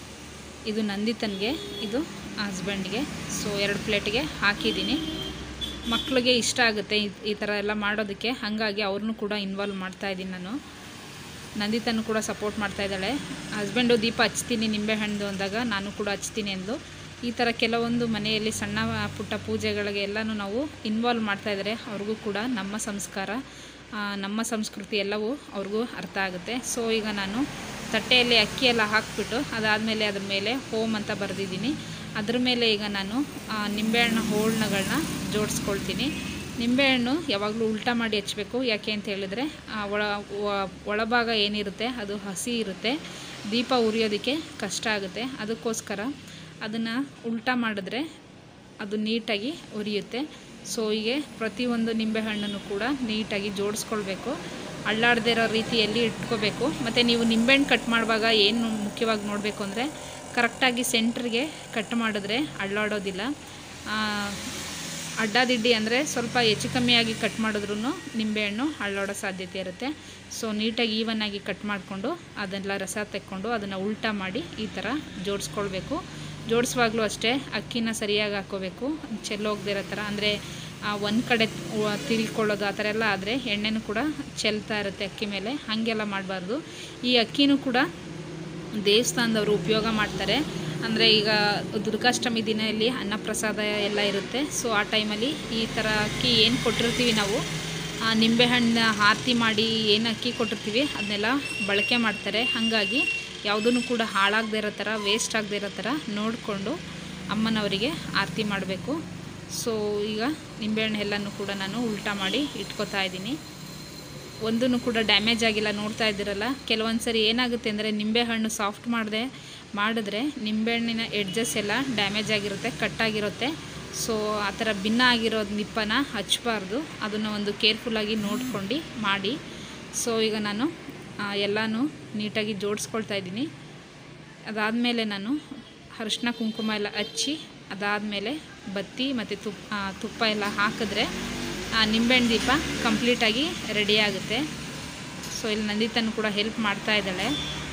ಇದು ನಂದಿತನಿಗೆ ಇದು ಹಸ್ಬೆಂಡ್ಗೆ ಸೊ ಎರಡು ಪ್ಲೇಟ್ಗೆ ಹಾಕಿದ್ದೀನಿ ಮಕ್ಕಳಿಗೆ ಇಷ್ಟ ಆಗುತ್ತೆ ಈ- ಈ ಥರ ಎಲ್ಲ ಮಾಡೋದಕ್ಕೆ ಹಾಗಾಗಿ ಅವ್ರನ್ನೂ ಕೂಡ ಇನ್ವಾಲ್ವ್ ಮಾಡ್ತಾ ಇದ್ದೀನಿ ನಾನು ನಂದಿತನು ಕೂಡ ಸಪೋರ್ಟ್ ಮಾಡ್ತಾ ಇದ್ದಾಳೆ ಹಸ್ಬೆಂಡು ದೀಪ ಹಚ್ತೀನಿ ನಿಂಬೆಹಣ್ಣು ಅಂದಾಗ ನಾನು ಕೂಡ ಹಚ್ತೀನಿ ಅಂದು ಈ ಥರ ಕೆಲವೊಂದು ಮನೆಯಲ್ಲಿ ಸಣ್ಣ ಪುಟ್ಟ ಪೂಜೆಗಳಿಗೆ ಎಲ್ಲನೂ ನಾವು ಇನ್ವಾಲ್ವ್ ಮಾಡ್ತಾ ಇದ್ದಾರೆ ಅವ್ರಿಗೂ ಕೂಡ ನಮ್ಮ ಸಂಸ್ಕಾರ ಆ, ನಮ್ಮ ಸಂಸ್ಕೃತಿ ಎಲ್ಲವೂ ಅವ್ರಿಗೂ ಅರ್ಥ ಆಗುತ್ತೆ ಸೊ ಈಗ ನಾನು ತಟ್ಟೆಯಲ್ಲಿ ಅಕ್ಕಿ ಎಲ್ಲ ಹಾಕ್ಬಿಟ್ಟು ಅದಾದಮೇಲೆ ಅದ್ರ ಮೇಲೆ ಹೋಮ್ ಅಂತ ಬರೆದಿದ್ದೀನಿ ಅದ್ರ ಮೇಲೆ ಈಗ ನಾನು ಆ, ನಿಂಬೆಹಣ್ಣು ಹೋಳ್ನಗಳನ್ನ ಜೋಡಿಸ್ಕೊಳ್ತೀನಿ ನಿಂಬೆಹಣ್ಣು ಯಾವಾಗಲೂ ಉಲ್ಟಾ ಮಾಡಿ ಹಚ್ಚಬೇಕು ಯಾಕೆ ಅಂತ ಹೇಳಿದ್ರೆ ಆ ಒಳ ಒ- ಒಳಭಾಗ ಏನಿರುತ್ತೆ ಅದು ಹಸಿ ಇರುತ್ತೆ ದೀಪ ಉರಿಯೋದಕ್ಕೆ ಕಷ್ಟ ಆಗುತ್ತೆ ಅದಕ್ಕೋಸ್ಕರ ಅದನ್ನು ಉಲ್ಟಾ ಮಾಡಿದ್ರೆ ಅದು ನೀಟಾಗಿ ಉರಿಯುತ್ತೆ ಸೊ ಹೀಗೆ ಪ್ರತಿಯೊಂದು ನಿಂಬೆಹಣ್ಣನ್ನು ಕೂಡ ನೀಟಾಗಿ ಜೋಡಿಸ್ಕೊಳ್ಬೇಕು ಅಳ್ಳಾಡದೇ ಇರೋ ರೀತಿಯಲ್ಲಿ ಇಟ್ಕೋಬೇಕು ಮತ್ತು ನೀವು ನಿಂಬೆಹಣ್ಣು ಕಟ್ ಮಾಡುವಾಗ ಏನು ಮುಖ್ಯವಾಗಿ ನೋಡಬೇಕು ಅಂದರೆ ಕರೆಕ್ಟಾಗಿ ಸೆಂಟ್ರಿಗೆ ಕಟ್ ಮಾಡಿದ್ರೆ ಅಳ್ಳಾಡೋದಿಲ್ಲ ಆ, ಅಡ್ಡದಿಡ್ಡಿ ಅಂದರೆ ಸ್ವಲ್ಪ ಹೆಚ್ಚು ಕಮ್ಮಿಯಾಗಿ ಕಟ್ ಮಾಡಿದ್ರೂ ನಿಂಬೆಹಣ್ಣು ಹಳ್ಳೋಡೋ ಸಾಧ್ಯತೆ ಇರುತ್ತೆ ಸೊ ನೀಟಾಗಿ ಈವನ್ನಾಗಿ ಕಟ್ ಮಾಡಿಕೊಂಡು ಅದನ್ನೆಲ್ಲ ರಸ ತೆಕ್ಕೊಂಡು ಅದನ್ನು ಉಲ್ಟಾ ಮಾಡಿ ಈ ಥರ ಜೋಡಿಸ್ಕೊಳ್ಬೇಕು ಜೋಡಿಸುವಾಗಲೂ ಅಷ್ಟೇ ಅಕ್ಕಿನ ಸರಿಯಾಗಿ ಹಾಕ್ಕೋಬೇಕು ಚೆಲ್ಲೋಗದೇ ಇರೋ ಥರ ಅಂದರೆ ಒಂದು ಕಡೆ ಉ- ತಿಳ್ಕೊಳ್ಳೋದು ಆ ಥರ ಎಲ್ಲ ಆದರೆ ಎಣ್ಣೆನೂ ಕೂಡ ಚೆಲ್ತಾ ಇರುತ್ತೆ ಅಕ್ಕಿ ಮೇಲೆ ಹಾಗೆಲ್ಲ ಮಾಡಬಾರ್ದು ಈ ಅಕ್ಕಿನೂ ಕೂಡ ದೇವಸ್ಥಾನದವರು ಉಪಯೋಗ ಮಾಡ್ತಾರೆ ಅಂದರೆ ಈಗ ದುರ್ಗಾಷ್ಟಮಿ ದಿನಲ್ಲಿ ಅನ್ನಪ್ರಸಾದ ಎಲ್ಲ ಇರುತ್ತೆ ಸೊ ಆ ಟೈಮಲ್ಲಿ ಈ ಥರ ಅಕ್ಕಿ ಏನು ಕೊಟ್ಟಿರ್ತೀವಿ ನಾವು ಆ ನಿಂಬೆಹಣ್ಣು ಆರತಿ ಮಾಡಿ ಏನು ಅಕ್ಕಿ ಕೊಟ್ಟಿರ್ತೀವಿ ಅದನ್ನೆಲ್ಲ ಬಳಕೆ ಮಾಡ್ತಾರೆ ಹಾಗಾಗಿ ಯಾವುದೂ ಕೂಡ ಹಾಳಾಗದೇ ಇರೋ ಥರ ವೇಸ್ಟ್ ಆಗದೇ ಇರೋ ಥರ ನೋಡಿಕೊಂಡು ಅಮ್ಮನವರಿಗೆ ಆರತಿ ಮಾಡಬೇಕು ಸೊ ಈಗ ನಿಂಬೆಹಣ್ಣು ಎಲ್ಲನೂ ಕೂಡ ನಾನು ಉಲ್ಟಾ ಮಾಡಿ ಇಟ್ಕೋತಾ ಇದ್ದೀನಿ ಒಂದೂ ಕೂಡ ಡ್ಯಾಮೇಜ್ ಆಗಿಲ್ಲ ನೋಡ್ತಾ ಇದ್ದೀರಲ್ಲ ಕೆಲವೊಂದು ಸರಿ ಏನಾಗುತ್ತೆ ಅಂದರೆ ನಿಂಬೆಹಣ್ಣು ಸಾಫ್ಟ್ ಮಾಡದೆ ಮಾಡಿದ್ರೆ ನಿಂಬೆಹಣ್ಣಿನ ಎಡ್ಜಸ್ ಎಲ್ಲ ಡ್ಯಾಮೇಜ್ ಆಗಿರುತ್ತೆ ಕಟ್ಟಾಗಿರುತ್ತೆ ಸೊ ಆ ಥರ ಭಿನ್ನ ಆಗಿರೋ ನಿಪ್ಪನ ಹಚ್ಚಬಾರ್ದು ಅದನ್ನು ಒಂದು ಕೇರ್ಫುಲ್ಲಾಗಿ ನೋಡ್ಕೊಂಡು ಮಾಡಿ ಸೊ ಈಗ ನಾನು ಆ, ಎಲ್ಲನೂ ನೀಟಾಗಿ ಜೋಡಿಸ್ಕೊಳ್ತಾ ಇದ್ದೀನಿ ಅದಾದಮೇಲೆ ನಾನು ಅರಿಶಿನ ಕುಂಕುಮ ಎಲ್ಲ ಹಚ್ಚಿ ಅದಾದಮೇಲೆ ಬತ್ತಿ ಮತ್ತು ತುಪ್ಪ ಆ, ತುಪ್ಪ ಎಲ್ಲ ಹಾಕಿದ್ರೆ ಆ ನಿಂಬೆಹಣ್ಣು ದೀಪ ಕಂಪ್ಲೀಟಾಗಿ ರೆಡಿ ಆಗುತ್ತೆ ಸೊ ಇಲ್ಲಿ ನಂದಿತನು ಕೂಡ ಹೆಲ್ಪ್ ಮಾಡ್ತಾ ಇದ್ದಾಳೆ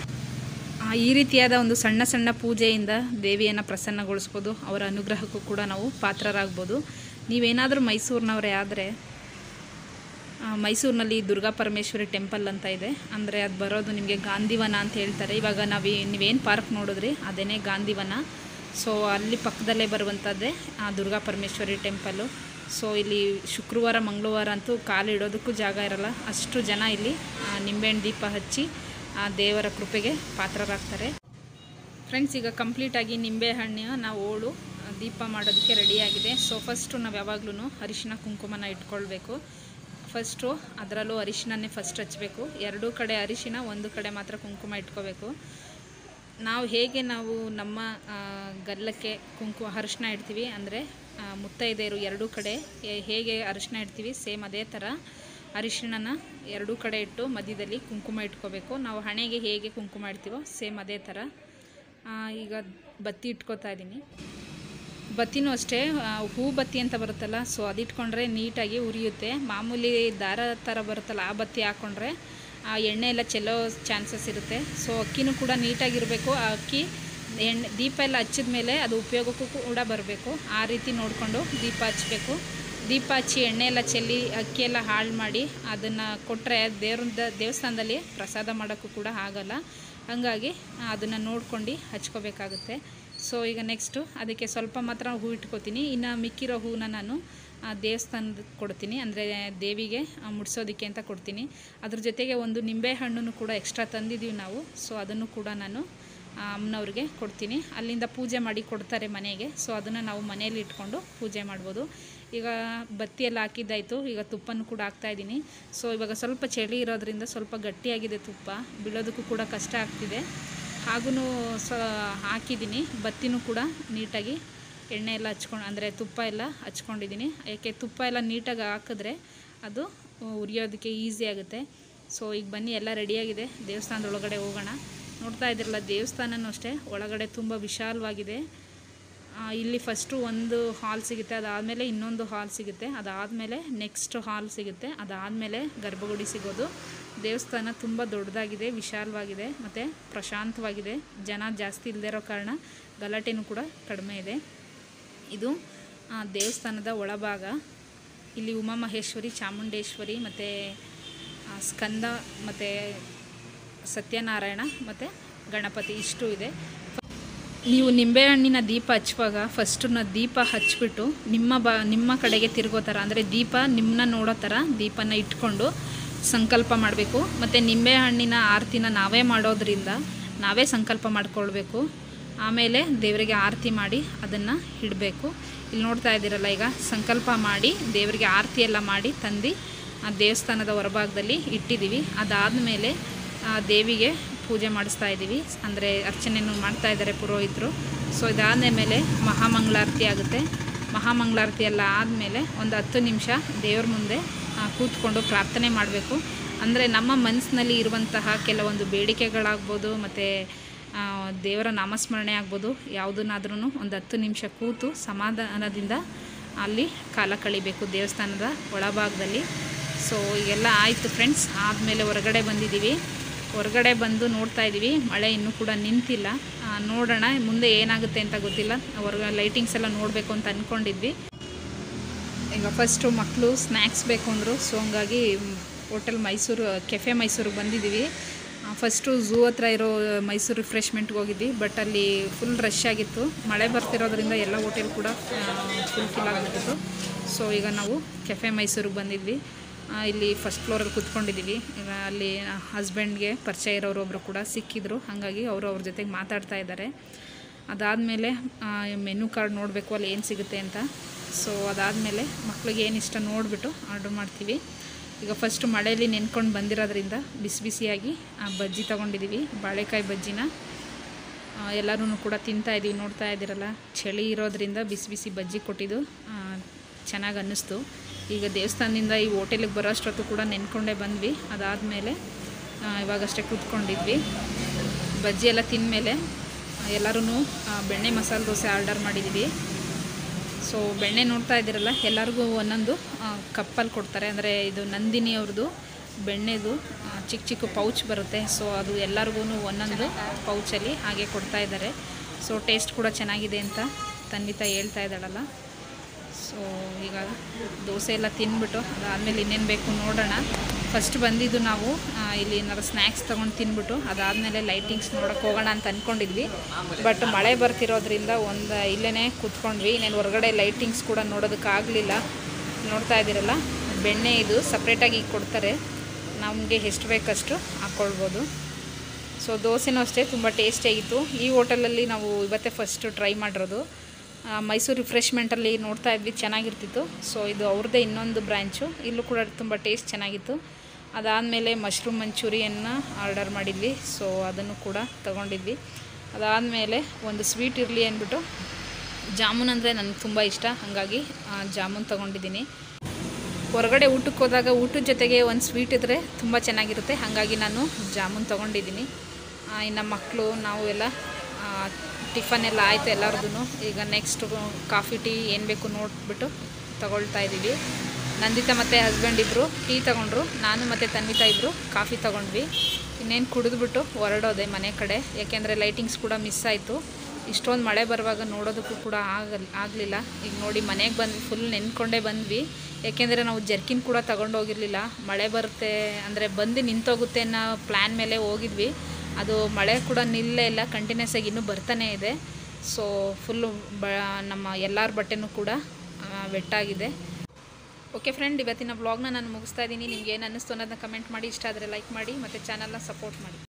ಆ, ಈ ರೀತಿಯಾದ ಒಂದು ಸಣ್ಣ ಸಣ್ಣ ಪೂಜೆಯಿಂದ ದೇವಿಯನ್ನು ಪ್ರಸನ್ನಗೊಳಿಸ್ಬೋದು ಅವರ ಅನುಗ್ರಹಕ್ಕೂ ಕೂಡ ನಾವು ಪಾತ್ರರಾಗ್ಬೋದು ನೀವೇನಾದರೂ ಮೈಸೂರಿನವರೇ ಆದರೆ ಆ, ಮೈಸೂರಿನಲ್ಲಿ ದುರ್ಗಾ ಪರಮೇಶ್ವರಿ ಟೆಂಪಲ್ ಅಂತ ಇದೆ ಅಂದರೆ ಅದು ಬರೋದು ನಿಮಗೆ ಗಾಂಧಿವನ ಅಂತ ಹೇಳ್ತಾರೆ ಇವಾಗ ನಾವು ನೀವೇನು ಪಾರ್ಕ್ ನೋಡಿದ್ರಿ ಅದೇ ಗಾಂಧಿವನ ಸೊ ಅಲ್ಲಿ ಪಕ್ಕದಲ್ಲೇ ಬರುವಂಥದ್ದೇ ಆ ದುರ್ಗಾ ಪರಮೇಶ್ವರಿ ಟೆಂಪಲ್ಲು ಸೊ ಇಲ್ಲಿ ಶುಕ್ರವಾರ ಮಂಗಳವಾರ ಅಂತೂ ಕಾಲಿಡೋದಕ್ಕೂ ಜಾಗ ಇರಲ್ಲ ಅಷ್ಟು ಜನ ಇಲ್ಲಿ ಆ, ನಿಂಬೆಹಣ್ಣು ದೀಪ ಹಚ್ಚಿ ಆ ದೇವರ ಕೃಪೆಗೆ ಪಾತ್ರರಾಗ್ತಾರೆ ಫ್ರೆಂಡ್ಸ್ ಈಗ ಕಂಪ್ಲೀಟಾಗಿ ನಿಂಬೆಹಣ್ಣಿನ ನಾವು ಓಳು ಆ, ದೀಪ ಮಾಡೋದಕ್ಕೆ ರೆಡಿಯಾಗಿದೆ ಸೊ ಫಸ್ಟು ನಾವು ಯಾವಾಗ್ಲೂ ಅರಿಶಿನ ಕುಂಕುಮನ ಇಟ್ಕೊಳ್ಬೇಕು ಫಸ್ಟು ಅದರಲ್ಲೂ ಅರಿಶಿನನೇ ಫಸ್ಟ್ ಹಚ್ಚಬೇಕು ಎರಡೂ ಕಡೆ ಅರಿಶಿನ ಒಂದು ಕಡೆ ಮಾತ್ರ ಕುಂಕುಮ ಇಟ್ಕೋಬೇಕು ನಾವು ಹೇಗೆ ನಾವು ನಮ್ಮ ಆ, ಗಲ್ಲಕ್ಕೆ ಕುಂಕುಮ ಅರಿಶಿನ ಇಡ್ತೀವಿ ಅಂದರೆ ಮುತ್ತೈದೆಯರು ಎರಡೂ ಕಡೆ ಹೇ- ಹೇಗೆ ಅರಿಶಿನ ಇಡ್ತೀವಿ ಸೇಮ್ ಅದೇ ಥರ ಅರಿಶಿಣನ ಎರಡೂ ಕಡೆ ಇಟ್ಟು ಮಧ್ಯದಲ್ಲಿ ಕುಂಕುಮ ಇಟ್ಕೋಬೇಕು ನಾವು ಹಣೆಗೆ ಹೇಗೆ ಕುಂಕುಮ ಇಡ್ತೀವೋ ಸೇಮ್ ಅದೇ ಥರ ಆ, ಈಗ ಬತ್ತಿ ಇಟ್ಕೋತಾ ಇದ್ದೀನಿ ಬತ್ತಿನೂ ಅಷ್ಟೇ ಆ, ಹೂ ಬತ್ತಿ ಅಂತ ಬರುತ್ತಲ್ಲ ಸೊ ಅದಿಟ್ಕೊಂಡ್ರೆ ನೀಟಾಗಿ ಉರಿಯುತ್ತೆ ಮಾಮೂಲಿ ದಾರ ಥರ ಬರುತ್ತಲ್ಲ ಆ ಬತ್ತಿ ಹಾಕ್ಕೊಂಡ್ರೆ ಆ ಎಣ್ಣೆ ಎಲ್ಲ ಚೆಲ್ಲೋ ಚಾನ್ಸಸ್ ಇರುತ್ತೆ ಸೊ ಅಕ್ಕಿನೂ ಕೂಡ ನೀಟಾಗಿರಬೇಕು ಆ ಅಕ್ಕಿ ಎಣ್ಣೆ ದೀಪ ಎಲ್ಲ ಹಚ್ಚಿದ ಮೇಲೆ ಅದು ಉಪಯೋಗಕ್ಕೂ ಕೂಡ ಬರಬೇಕು ಆ ರೀತಿ ನೋಡಿಕೊಂಡು ದೀಪ ಹಚ್ಚಬೇಕು ದೀಪ ಹಚ್ಚಿ ಎಣ್ಣೆ ಎಲ್ಲ ಚೆಲ್ಲಿ ಅಕ್ಕಿ ಎಲ್ಲ ಹಾಳು ಮಾಡಿ ಅದನ್ನು ಕೊಟ್ಟರೆ ದೇವ್ರದ ದೇವಸ್ಥಾನದಲ್ಲಿ ಪ್ರಸಾದ ಮಾಡೋಕ್ಕೂ ಕೂಡ ಆಗಲ್ಲ ಹಾಗಾಗಿ ಅದನ್ನು ನೋಡ್ಕೊಂಡು ಹಚ್ಕೋಬೇಕಾಗುತ್ತೆ ಸೊ ಈಗ ನೆಕ್ಸ್ಟು ಅದಕ್ಕೆ ಸ್ವಲ್ಪ ಮಾತ್ರ ಹೂ ಇಟ್ಕೋತೀನಿ ಇನ್ನು ಮಿಕ್ಕಿರೋ ಹೂನ ನಾನು ಆ, ದೇವಸ್ಥಾನದ ಕೊಡ್ತೀನಿ ಅಂದರೆ ದೇವಿಗೆ ಆ, ಮುಡ್ಸೋದಕ್ಕೆ ಅಂತ ಕೊಡ್ತೀನಿ ಅದ್ರ ಜೊತೆಗೆ ಒಂದು ನಿಂಬೆ ಹಣ್ಣನ್ನು ಕೂಡ ಎಕ್ಸ್ಟ್ರಾ ತಂದಿದ್ದೀವಿ ನಾವು ಸೊ ಅದನ್ನು ಕೂಡ ನಾನು ಆ, ಅಮ್ಮನವ್ರಿಗೆ ಕೊಡ್ತೀನಿ ಅಲ್ಲಿಂದ ಪೂಜೆ ಮಾಡಿ ಕೊಡ್ತಾರೆ ಮನೆಗೆ ಸೊ ಅದನ್ನು ನಾವು ಮನೆಯಲ್ಲಿ ಇಟ್ಕೊಂಡು ಪೂಜೆ ಮಾಡ್ಬೋದು ಈಗ ಬತ್ತಿ ಎಲ್ಲ ಹಾಕಿದ್ದಾಯಿತು ಈಗ ತುಪ್ಪನೂ ಕೂಡ ಹಾಕ್ತಾಯಿದ್ದೀನಿ ಸೊ ಇವಾಗ ಸ್ವಲ್ಪ ಚಳಿ ಇರೋದ್ರಿಂದ ಸ್ವಲ್ಪ ಗಟ್ಟಿಯಾಗಿದೆ ತುಪ್ಪ ಬೀಳೋದಕ್ಕೂ ಕೂಡ ಕಷ್ಟ ಆಗ್ತಿದೆ ಹಾಗೂ ಸ ಹಾಕಿದ್ದೀನಿ ಬತ್ತಿನೂ ಕೂಡ ನೀಟಾಗಿ ಎಣ್ಣೆ ಎಲ್ಲ ಹಚ್ಕೊಂಡು ಅಂದರೆ ತುಪ್ಪ ಎಲ್ಲ ಹಚ್ಕೊಂಡಿದ್ದೀನಿ ಯಾಕೆ ತುಪ್ಪ ಎಲ್ಲ ನೀಟಾಗಿ ಹಾಕಿದ್ರೆ ಅದು ಉರಿಯೋದಕ್ಕೆ ಈಸಿ ಆಗುತ್ತೆ ಸೊ ಈಗ ಬನ್ನಿ ಎಲ್ಲ ರೆಡಿಯಾಗಿದೆ ದೇವಸ್ಥಾನದ ಒಳಗಡೆ ಹೋಗೋಣ ನೋಡ್ತಾ ಇದ್ದಿರಲ್ಲ ದೇವಸ್ಥಾನನೂ ಅಷ್ಟೇ ಒಳಗಡೆ ತುಂಬ ವಿಶಾಲವಾಗಿದೆ ಆ, ಇಲ್ಲಿ ಫಸ್ಟು ಒಂದು ಹಾಲ್ ಸಿಗುತ್ತೆ ಅದಾದಮೇಲೆ ಇನ್ನೊಂದು ಹಾಲ್ ಸಿಗುತ್ತೆ ಅದಾದಮೇಲೆ ನೆಕ್ಸ್ಟ್ ಹಾಲ್ ಸಿಗುತ್ತೆ ಅದಾದಮೇಲೆ ಗರ್ಭಗುಡಿ ಸಿಗೋದು ದೇವಸ್ಥಾನ ತುಂಬ ದೊಡ್ಡದಾಗಿದೆ ವಿಶಾಲವಾಗಿದೆ ಮತ್ತು ಪ್ರಶಾಂತವಾಗಿದೆ ಜನ ಜಾಸ್ತಿ ಇಲ್ಲದೇ ಇರೋ ಕಾರಣ ಗಲಾಟೆನೂ ಕೂಡ ಕಡಿಮೆ ಇದೆ ಇದು ಆ, ದೇವಸ್ಥಾನದ ಒಳಭಾಗ ಇಲ್ಲಿ ಉಮಾಮಹೇಶ್ವರಿ ಚಾಮುಂಡೇಶ್ವರಿ ಮತ್ತು ಸ್ಕಂದ ಮತ್ತು ಸತ್ಯನಾರಾಯಣ ಮತ್ತು ಗಣಪತಿ ಇಷ್ಟು ಇದೆ ನೀವು ನಿಂಬೆಹಣ್ಣಿನ ದೀಪ ಹಚ್ಚುವಾಗ ಫಸ್ಟು ನ ದೀಪ ಹಚ್ಬಿಟ್ಟು ನಿಮ್ಮ ಬ ನಿಮ್ಮ ಕಡೆಗೆ ತಿರುಗೋ ಥರ ಅಂದರೆ ದೀಪ ನಿಮ್ಮನ್ನ ನೋಡೋ ಥರ ದೀಪನ ಇಟ್ಕೊಂಡು ಸಂಕಲ್ಪ ಮಾಡಬೇಕು ಮತ್ತು ನಿಂಬೆಹಣ್ಣಿನ ಆರತಿನ ನಾವೇ ಮಾಡೋದ್ರಿಂದ ನಾವೇ ಸಂಕಲ್ಪ ಮಾಡ್ಕೊಳ್ಬೇಕು ಆಮೇಲೆ ದೇವರಿಗೆ ಆರತಿ ಮಾಡಿ ಅದನ್ನು ಇಡಬೇಕು ಇಲ್ಲಿ ನೋಡ್ತಾ ಇದ್ದೀರಲ್ಲ ಈಗ ಸಂಕಲ್ಪ ಮಾಡಿ ದೇವರಿಗೆ ಆರತಿ ಎಲ್ಲ ಮಾಡಿ ತಂದು ಆ ದೇವಸ್ಥಾನದ ಹೊರಭಾಗದಲ್ಲಿ ಇಟ್ಟಿದ್ದೀವಿ ಅದಾದಮೇಲೆ ದೇವಿಗೆ ಪೂಜೆ ಮಾಡಿಸ್ತಾ ಇದ್ದೀವಿ ಅಂದರೆ ಅರ್ಚನೆಯನ್ನು ಮಾಡ್ತಾ ಇದ್ದಾರೆ ಪುರೋಹಿತರು ಸೊ ಇದಾದ ಮೇಲೆ ಮಹಾಮಂಗಳಾರತಿ ಆಗುತ್ತೆ ಮಹಾಮಂಗಳಾರತಿ ಎಲ್ಲ ಆದಮೇಲೆ ಒಂದು ಹತ್ತು ನಿಮಿಷ ದೇವ್ರ ಮುಂದೆ ಆ, ಕೂತ್ಕೊಂಡು ಪ್ರಾರ್ಥನೆ ಮಾಡಬೇಕು ಅಂದರೆ ನಮ್ಮ ಮನಸ್ಸಿನಲ್ಲಿ ಇರುವಂತಹ ಕೆಲವೊಂದು ಬೇಡಿಕೆಗಳಾಗ್ಬೋದು ಮತ್ತು ದೇವರ ನಾಮಸ್ಮರಣೆ ಆಗ್ಬೋದು ಯಾವುದನ್ನಾದ್ರೂ ಒಂದು ಹತ್ತು ನಿಮಿಷ ಕೂತು ಸಮಾಧಾನದಿಂದ ಅಲ್ಲಿ ಕಾಲ ಕಳಿಬೇಕು ದೇವಸ್ಥಾನದ ಒಳಭಾಗದಲ್ಲಿ ಸೊ ಈಗೆಲ್ಲ ಆಯಿತು ಫ್ರೆಂಡ್ಸ್ ಆದಮೇಲೆ ಹೊರಗಡೆ ಬಂದಿದ್ದೀವಿ ಹೊರಗಡೆ ಬಂದು ನೋಡ್ತಾ ಇದ್ದೀವಿ ಮಳೆ ಇನ್ನೂ ಕೂಡ ನಿಂತಿಲ್ಲ ಆ, ನೋಡೋಣ ಮುಂದೆ ಏನಾಗುತ್ತೆ ಅಂತ ಗೊತ್ತಿಲ್ಲ ಹೊರಗ ಲೈಟಿಂಗ್ಸ್ ಎಲ್ಲ ನೋಡಬೇಕು ಅಂತ ಅಂದ್ಕೊಂಡಿದ್ವಿ ಈಗ ಫಸ್ಟು ಮಕ್ಕಳು ಸ್ನ್ಯಾಕ್ಸ್ ಬೇಕು ಅಂದರು ಸೊ ಹಂಗಾಗಿ ಹೋಟೆಲ್ ಮೈಸೂರು ಕೆಫೆ ಮೈಸೂರಿಗೆ ಬಂದಿದ್ದೀವಿ ಫಸ್ಟು ಝೂ ಹತ್ರ ಇರೋ ಮೈಸೂರು ರಿಫ್ರೆಶ್ಮೆಂಟ್ಗೆ ಹೋಗಿದ್ವಿ ಬಟ್ ಅಲ್ಲಿ ಫುಲ್ ರಶ್ ಆಗಿತ್ತು ಮಳೆ ಬರ್ತಿರೋದ್ರಿಂದ ಎಲ್ಲ ಹೋಟೆಲ್ ಕೂಡ ಫುಲ್ ಫಿಲ್ ಆಗಿಬಿಟ್ಟಿತ್ತು ಸೊ ಈಗ ನಾವು ಕೆಫೆ ಮೈಸೂರಿಗೆ ಬಂದಿದ್ವಿ ಆ, ಇಲ್ಲಿ ಫಸ್ಟ್ ಫ್ಲೋರಲ್ಲಿ ಕೂತ್ಕೊಂಡಿದ್ದೀವಿ ಈಗ ಅಲ್ಲಿ ಹಸ್ಬೆಂಡ್ಗೆ ಪರಿಚಯ ಇರೋರು ಒಬ್ಬರು ಕೂಡ ಸಿಕ್ಕಿದ್ರು ಹಾಗಾಗಿ ಅವರು ಅವ್ರ ಜೊತೆಗೆ ಮಾತಾಡ್ತಾ ಇದ್ದಾರೆ ಅದಾದಮೇಲೆ ಮೆನು ಕಾರ್ಡ್ ನೋಡಬೇಕು ಅಲ್ಲಿ ಏನು ಸಿಗುತ್ತೆ ಅಂತ ಸೊ ಅದಾದಮೇಲೆ ಮಕ್ಳಿಗೆ ಏನು ಇಷ್ಟ ನೋಡಿಬಿಟ್ಟು ಆರ್ಡ್ರ್ ಮಾಡ್ತೀವಿ ಈಗ ಫಸ್ಟ್ ಮಳೆಯಲ್ಲಿ ನೆನ್ಕೊಂಡು ಬಂದಿರೋದ್ರಿಂದ ಬಿಸಿ ಬಿಸಿಯಾಗಿ ಆ, ಬಜ್ಜಿ ತೊಗೊಂಡಿದ್ದೀವಿ ಬಾಳೆಕಾಯಿ ಬಜ್ಜಿನ ಎಲ್ಲರೂ ಕೂಡ ತಿಂತಾ ಇದ್ದೀವಿ ನೋಡ್ತಾ ಇದ್ದೀರಲ್ಲ ಚಳಿ ಇರೋದ್ರಿಂದ ಬಿಸಿ ಬಿಸಿ ಬಜ್ಜಿ ಕೊಟ್ಟಿದ್ದು ಚೆನ್ನಾಗಿ ಅನ್ನಿಸ್ತು ಈಗ ದೇವಸ್ಥಾನದಿಂದ ಈ ಹೋಟೆಲಿಗೆ ಬರೋ ಅಷ್ಟೊತ್ತು ಕೂಡ ನೆನ್ಕೊಂಡೇ ಬಂದ್ವಿ ಅದಾದಮೇಲೆ ಇವಾಗಷ್ಟೇ ಕೂತ್ಕೊಂಡಿದ್ವಿ ಬಜ್ಜಿ ಎಲ್ಲ ತಿಂದಮೇಲೆ ಎಲ್ಲರೂ ಬೆಣ್ಣೆ ಮಸಾಲೆ ದೋಸೆ ಆರ್ಡರ್ ಮಾಡಿದ್ದೀವಿ ಸೊ ಬೆಣ್ಣೆ ನೋಡ್ತಾ ಇದ್ದೀರಲ್ಲ ಎಲ್ಲರಿಗೂ ಒಂದೊಂದು ಕಪ್ಪಲ್ಲಿ ಕೊಡ್ತಾರೆ ಅಂದರೆ ಇದು ನಂದಿನಿ ಅವ್ರದ್ದು ಬೆಣ್ಣೆದು ಆ, ಚಿಕ್ಕ ಚಿಕ್ಕ ಪೌಚ್ ಬರುತ್ತೆ ಸೊ ಅದು ಎಲ್ಲರಿಗೂ ಒಂದೊಂದು ಪೌಚಲ್ಲಿ ಹಾಗೆ ಕೊಡ್ತಾ ಇದ್ದಾರೆ ಸೊ ಟೇಸ್ಟ್ ಕೂಡ ಚೆನ್ನಾಗಿದೆ ಅಂತ ತನ್ವಿತಾ ಹೇಳ್ತಾ ಇದ್ದಾಳಲ್ಲ ಸೊ ಸೊ ಈಗ ದೋಸೆ ಎಲ್ಲ ತಿಂದ್ಬಿಟ್ಟು ಅದಾದಮೇಲೆ ಇನ್ನೇನು ಬೇಕು ನೋಡೋಣ ಫಸ್ಟ್ ಬಂದಿದ್ದು ನಾವು ಆ, ಇಲ್ಲಿ ಏನಾದ್ರು ಸ್ನ್ಯಾಕ್ಸ್ ತೊಗೊಂಡು ತಿಂದ್ಬಿಟ್ಟು ಅದಾದಮೇಲೆ ಲೈಟಿಂಗ್ಸ್ ನೋಡೋಕೆ ಹೋಗೋಣ ಅಂತ ಅಂದ್ಕೊಂಡಿದ್ವಿ ಬಟ್ ಮಳೆ ಬರ್ತಿರೋದ್ರಿಂದ ಒಂದು ಇಲ್ಲೇ ಕೂತ್ಕೊಂಡ್ವಿ ಇನ್ನೇನು ಹೊರಗಡೆ ಲೈಟಿಂಗ್ಸ್ ಕೂಡ ನೋಡೋದಕ್ಕಾಗಲಿಲ್ಲ ನೋಡ್ತಾ ಇದ್ದೀರಲ್ಲ ಬೆಣ್ಣೆ ಇದು ಸಪ್ರೇಟಾಗಿ ಕೊಡ್ತಾರೆ ನಮಗೆ ಎಷ್ಟು ಬೇಕಷ್ಟು ಹಾಕ್ಕೊಳ್ಬೋದು ಸೊ ದೋಸೆನೂ ಅಷ್ಟೇ ತುಂಬ ಟೇಸ್ಟಿಯಾಗಿತ್ತು ಈ ಹೋಟೆಲಲ್ಲಿ ನಾವು ಇವತ್ತೇ ಫಸ್ಟು ಟ್ರೈ ಮಾಡಿರೋದು ಆ, ಮೈಸೂರು ರಿಫ್ರೆಶ್ಮೆಂಟಲ್ಲಿ ನೋಡ್ತಾ ಇದ್ವಿ ಚೆನ್ನಾಗಿರ್ತಿತ್ತು ಸೊ ಇದು ಅವ್ರದ್ದೇ ಇನ್ನೊಂದು ಬ್ರ್ಯಾಂಚು ಇಲ್ಲೂ ಕೂಡ ತುಂಬ ಟೇಸ್ಟ್ ಚೆನ್ನಾಗಿತ್ತು ಅದಾದಮೇಲೆ ಮಶ್ರೂಮ್ ಮಂಚೂರಿಯನ್ನು ಆರ್ಡರ್ ಮಾಡಿದ್ವಿ ಸೊ ಅದನ್ನು ಕೂಡ ತಗೊಂಡಿದ್ವಿ ಅದಾದಮೇಲೆ ಒಂದು ಸ್ವೀಟ್ ಇರಲಿ ಅಂದ್ಬಿಟ್ಟು ಜಾಮೂನ್ ಅಂದರೆ ನನಗೆ ತುಂಬ ಇಷ್ಟ ಹಾಗಾಗಿ ಆ, ಜಾಮೂನ್ ತೊಗೊಂಡಿದ್ದೀನಿ ಹೊರಗಡೆ ಊಟಕ್ಕೆ ಹೋದಾಗ ಊಟದ ಜೊತೆಗೆ ಒಂದು ಸ್ವೀಟ್ ಇದ್ದರೆ ತುಂಬ ಚೆನ್ನಾಗಿರುತ್ತೆ ಹಾಗಾಗಿ ನಾನು ಜಾಮೂನ್ ತೊಗೊಂಡಿದ್ದೀನಿ ಇನ್ನು ಮಕ್ಕಳು ನಾವು ಎಲ್ಲ ಆ, ಟಿಫನ್ ಎಲ್ಲ ಆಯಿತು ಎಲ್ಲರದ್ದು ಈಗ ನೆಕ್ಸ್ಟ್ ಕಾಫಿ ಟೀ ಏನು ಬೇಕು ನೋಡ್ಬಿಟ್ಟು ತಗೊಳ್ತಾ ಇದ್ದೀವಿ ನಂದಿತಾ ಮತ್ತು ಹಸ್ಬೆಂಡ್ ಇಬ್ಬರು ಟೀ ತೊಗೊಂಡ್ರು ನಾನು ಮತ್ತು ತನ್ವಿತಾ ಇಬ್ಬರು ಕಾಫಿ ತೊಗೊಂಡ್ವಿ ಇನ್ನೇನು ಕುಡಿದ್ಬಿಟ್ಟು ಹೊರಡೋದೆ ಮನೆ ಕಡೆ ಯಾಕೆಂದರೆ ಲೈಟಿಂಗ್ಸ್ ಕೂಡ ಮಿಸ್ ಆಯಿತು ಇಷ್ಟೊಂದು ಮಳೆ ಬರುವಾಗ ನೋಡೋದಕ್ಕೂ ಕೂಡ ಆಗಲ್ ಆಗಲಿಲ್ಲ ಈಗ ನೋಡಿ ಮನೆಗೆ ಬಂದು ಫುಲ್ ನೆನ್ಕೊಂಡೇ ಬಂದ್ವಿ ಯಾಕೆಂದರೆ ನಾವು ಜರ್ಕಿನ್ ಕೂಡ ತಗೊಂಡು ಹೋಗಿರಲಿಲ್ಲ ಮಳೆ ಬರುತ್ತೆ ಅಂದರೆ ಬಂದು ನಿಂತೋಗುತ್ತೆ ಅನ್ನೋ ಪ್ಲ್ಯಾನ್ ಮೇಲೆ ಹೋಗಿದ್ವಿ ಅದು ಮಳೆ ಕೂಡ ನಿಲ್ಲೇ ಇಲ್ಲ ಕಂಟಿನ್ಯೂಸ್ ಆಗಿ ಇನ್ನೂ ಬರ್ತಾನೇ ಇದೆ ಸೊ ಫುಲ್ಲು ಬ ನಮ್ಮ ಎಲ್ಲರ ಬಟ್ಟೆನೂ ಕೂಡ ವೆಟ್ಟಾಗಿದೆ ಓಕೆ ಫ್ರೆಂಡ್ ಇವತ್ತಿನ ವ್ಲಾಗ್ನ ನಾನು ಮುಗಿಸ್ತಾ ಇದ್ದೀನಿ ನಿಮ್ಗೆ ಏನು ಅನ್ನಿಸ್ತು ಅನ್ನೋದನ್ನ ಕಮೆಂಟ್ ಮಾಡಿ ಇಷ್ಟ ಆದರೆ ಲೈಕ್ ಮಾಡಿ ಮತ್ತು ಚಾನಲ್ನ ಸಪೋರ್ಟ್ ಮಾಡಿ